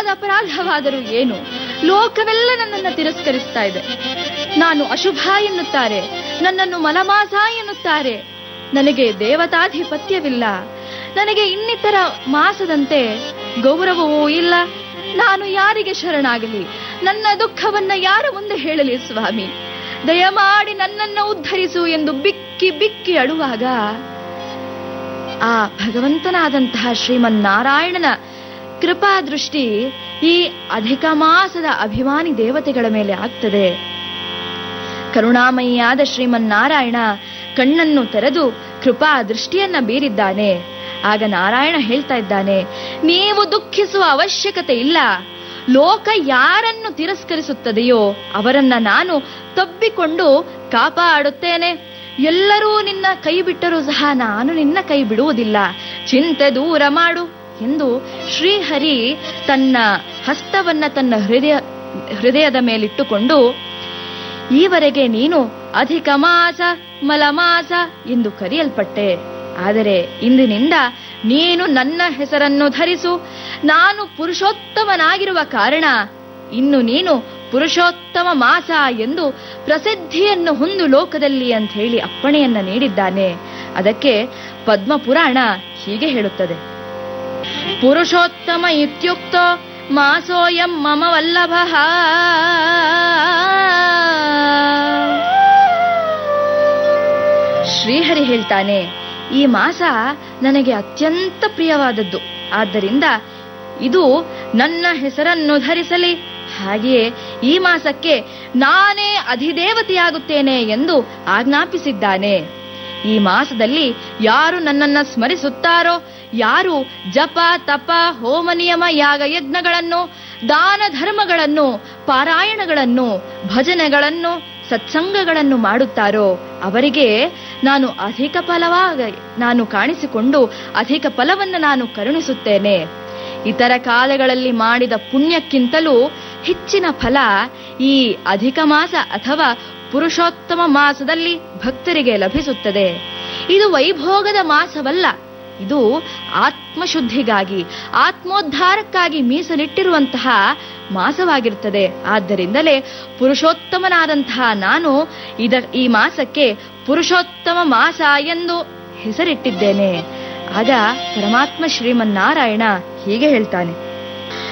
ಎಂಥಾದ ಅಪರಾಧವಾದರೂ ಏನು ಲೋಕವೆಲ್ಲ ನನ್ನನ್ನು ತಿರಸ್ಕರಿಸ್ತಾ ಇದೆ ನಾನು ಅಶುಭ ಎನ್ನುತ್ತಾರೆ ನನ್ನನ್ನು ಮಲಮಾಸ ಎನ್ನುತ್ತಾರೆ ನನಗೆ ದೇವತಾಧಿಪತ್ಯವಿಲ್ಲ ನನಗೆ ಇನ್ನಿತರ ಮಾಸದಂತೆ ಗೌರವವೂ ಇಲ್ಲ ನಾನು ಯಾರಿಗೆ ಶರಣಾಗಲಿ ನನ್ನ ದುಃಖವನ್ನ ಯಾರ ಮುಂದೆ ಹೇಳಲಿ ಸ್ವಾಮಿ ದಯಮಾಡಿ ನನ್ನನ್ನು ಉದ್ಧರಿಸು ಎಂದು ಬಿಕ್ಕಿ ಬಿಕ್ಕಿ ಅಳುವಾಗ ಆ ಭಗವಂತನಾದಂತಹ ಶ್ರೀಮನ್ನಾರಾಯಣನ ಕೃಪಾ ದೃಷ್ಟಿ ಈ ಅಧಿಕ ಮಾಸದ ಅಭಿಮಾನಿ ದೇವತೆಗಳ ಮೇಲೆ ಆಗ್ತದೆ ಕರುಣಾಮಯಿಯಾದ ಶ್ರೀಮನ್ನಾರಾಯಣ ಕಣ್ಣನ್ನು ತೆರೆದು ಕೃಪಾ ದೃಷ್ಟಿಯನ್ನ ಬೀರಿದ್ದಾನೆ ಆಗ ನಾರಾಯಣ ಹೇಳ್ತಾ ಇದ್ದಾನೆ ನೀವು ದುಃಖಿಸುವ ಅವಶ್ಯಕತೆ ಇಲ್ಲ ಲೋಕ ಯಾರನ್ನು ತಿರಸ್ಕರಿಸುತ್ತದೆಯೋ ಅವರನ್ನ ನಾನು ತಬ್ಬಿಕೊಂಡು ಕಾಪಾಡುತ್ತೇನೆ ಎಲ್ಲರೂ ನಿನ್ನ ಕೈ ಬಿಟ್ಟರೂ ಸಹ ನಾನು ನಿನ್ನ ಕೈ ಬಿಡುವುದಿಲ್ಲ ಚಿಂತೆ ದೂರ ಮಾಡು ಎಂದು ಶ್ರೀಹರಿ ತನ್ನ ಹಸ್ತವನ್ನ ತನ್ನ ಹೃದಯ ಹೃದಯದ ಮೇಲಿಟ್ಟುಕೊಂಡು ಈವರೆಗೆ ನೀನು ಅಧಿಕ ಮಾಸ ಮಲಮಾಸ ಎಂದು ಕರೆಯಲ್ಪಟ್ಟೆ ಆದರೆ ಇಂದಿನಿಂದ ನೀನು ನನ್ನ ಹೆಸರನ್ನು ಧರಿಸು ನಾನು ಪುರುಷೋತ್ತಮನಾಗಿರುವ ಕಾರಣ ಇನ್ನು ನೀನು ಪುರುಷೋತ್ತಮ ಮಾಸ ಎಂದು ಪ್ರಸಿದ್ಧಿಯನ್ನು ಹೊಂದು ಲೋಕದಲ್ಲಿ ಅಂತ ಹೇಳಿ ಅಪ್ಪಣೆಯನ್ನ ನೀಡಿದ್ದಾನೆ ಅದಕ್ಕೆ ಪದ್ಮಪುರಾಣ ಹೀಗೆ ಹೇಳುತ್ತದೆ ಪುರುಷೋತ್ತಮ ಇತ್ಯುಕ್ತೋ ಮಾಸೋಯಂ ಮಮ ವಲ್ಲಭ ಶ್ರೀಹರಿ ಹೇಳ್ತಾನೆ ಈ ಮಾಸ ನನಗೆ ಅತ್ಯಂತ ಪ್ರಿಯವಾದದ್ದು ಆದ್ದರಿಂದ ಇದು ನನ್ನ ಹೆಸರನ್ನು ಧರಿಸಲಿ ಹಾಗೆಯೇ ಈ ಮಾಸಕ್ಕೆ ನಾನೇ ಅಧಿದೇವತೆಯಾಗುತ್ತೇನೆ ಎಂದು ಆಜ್ಞಾಪಿಸಿದ್ದಾನೆ ಈ ಮಾಸದಲ್ಲಿ ಯಾರು ನನ್ನನ್ನ ಸ್ಮರಿಸುತ್ತಾರೋ ಯಾರು ಜಪ ತಪ ಹೋಮ ನಿಯಮ ಯಾಗ ಯಜ್ಞಗಳನ್ನು ದಾನ ಧರ್ಮಗಳನ್ನು ಪಾರಾಯಣಗಳನ್ನು ಭಜನೆಗಳನ್ನು ಸತ್ಸಂಗಗಳನ್ನು ಮಾಡುತ್ತಾರೋ ಅವರಿಗೆ ನಾನು ಅಧಿಕ ಫಲವಾಗ ನಾನು ಕಾಣಿಸಿಕೊಂಡು ಅಧಿಕ ಫಲವನ್ನು ನಾನು ಕರುಣಿಸುತ್ತೇನೆ ಇತರ ಕಾಲಗಳಲ್ಲಿ ಮಾಡಿದ ಪುಣ್ಯಕ್ಕಿಂತಲೂ ಹೆಚ್ಚಿನ ಫಲ ಈ ಅಧಿಕ ಮಾಸ ಅಥವಾ ಪುರುಷೋತ್ತಮ ಮಾಸದಲ್ಲಿ ಭಕ್ತರಿಗೆ ಲಭಿಸುತ್ತದೆ ಇದು ವೈಭೋಗದ ಮಾಸವಲ್ಲ ಇದು ಆತ್ಮಶುದ್ಧಿಗಾಗಿ ಆತ್ಮೋದ್ಧಾರಕ್ಕಾಗಿ ಮೀಸಲಿಟ್ಟಿರುವಂತಹ ಮಾಸವಾಗಿರುತ್ತದೆ ಆದ್ದರಿಂದಲೇ ಪುರುಷೋತ್ತಮನಾದಂತಹ ನಾನು ಇದ ಈ ಮಾಸಕ್ಕೆ ಪುರುಷೋತ್ತಮ ಮಾಸ ಎಂದು ಹೆಸರಿಟ್ಟಿದ್ದೇನೆ ಆಗ ಪರಮಾತ್ಮ ಶ್ರೀಮನ್ನಾರಾಯಣ ಹೀಗೆ ಹೇಳ್ತಾನೆ